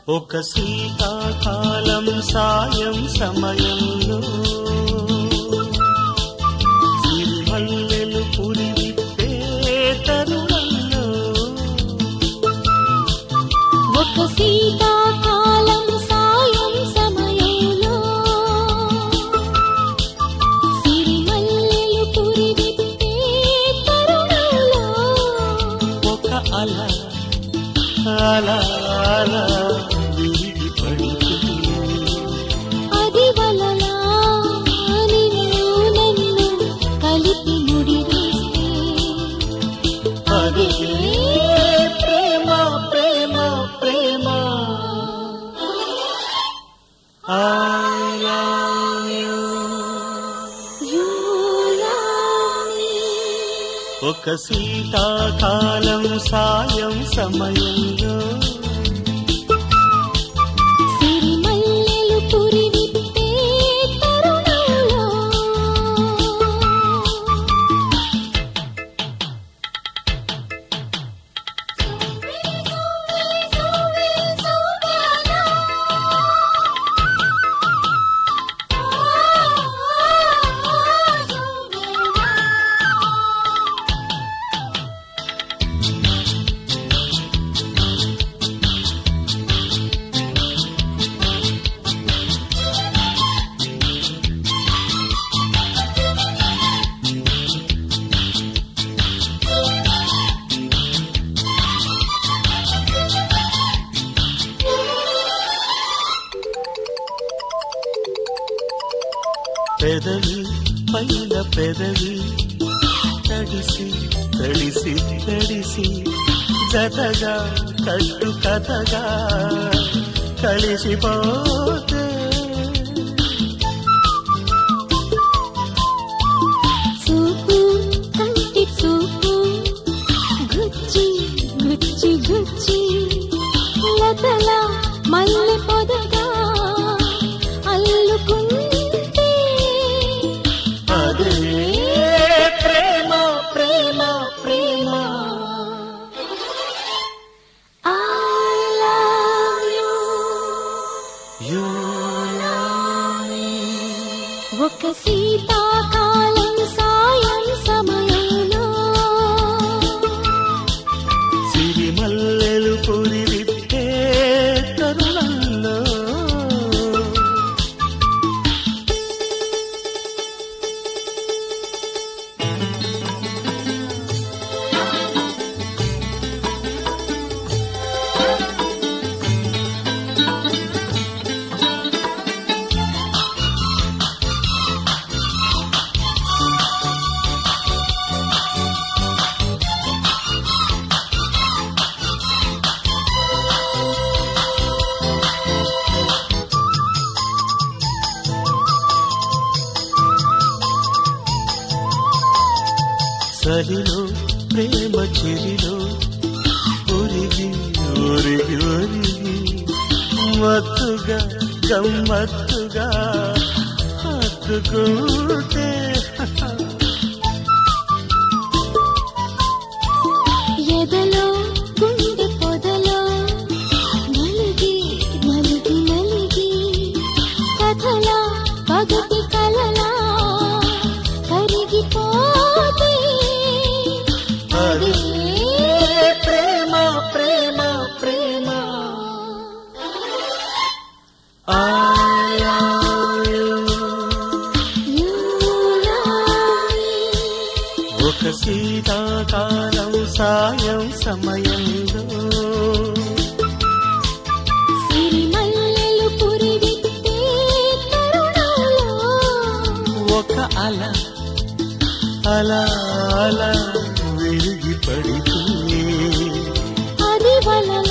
ఒక శీతాకాలం సాయం సమయంలో సిరిమల్లెలు పురివిప్పే తరుణంలో ఒక శీతాకాలం సాయం సమయంలో సిరిమల్లెలు పురివిప్పే తరుణంలో ఒక అల అల అల విరిగి పడుతుంది అది వలలా నిన్ను నన్ను కలిపి ముడివేస్తే అదే ప్రేమ ప్రేమ ప్రేమ I love you. You love me. ఒక శీతాకాలం సాయం సమయంలో సిరిమల్లెలు పురివిప్పే తరుణంలో పెదవి పైన పెదవి తడిసి తడిసి తడిసి జతగా కట్టు కథగా కలిసిపోతే చూపు కంటి చూపు గుచ్చి గుచ్చి గుచ్చి లతల మల్లె పొదగా అల్లుకుంటే అదే ప్రేమ ప్రేమ ప్రేమ I love you. You love me. ఒక శీతాకాలం సాయం సమయంలో సిరిమల్లెలు పురివిప్పే తరుణంలో సరిలో ప్రేమ చెరిలో ఒరిగి ఒరిగి ఒరిగి మత్తుగా గమ్మత్తుగా హత్తుకుంటే ఎదలో గుండె పొదలో నలిగి నలిగి నలిగి కథలా పగటి కలలా కరిగిపోతే అదే ప్రేమ ప్రేమ ప్రేమ I love you. You love me. ఒక శీతాకాలం సాయం సమయంలో సిరిమల్లెలు పురివిప్పే తరుణంలో ఒక అల అలా అలా విరిగి పడితే అది వలలా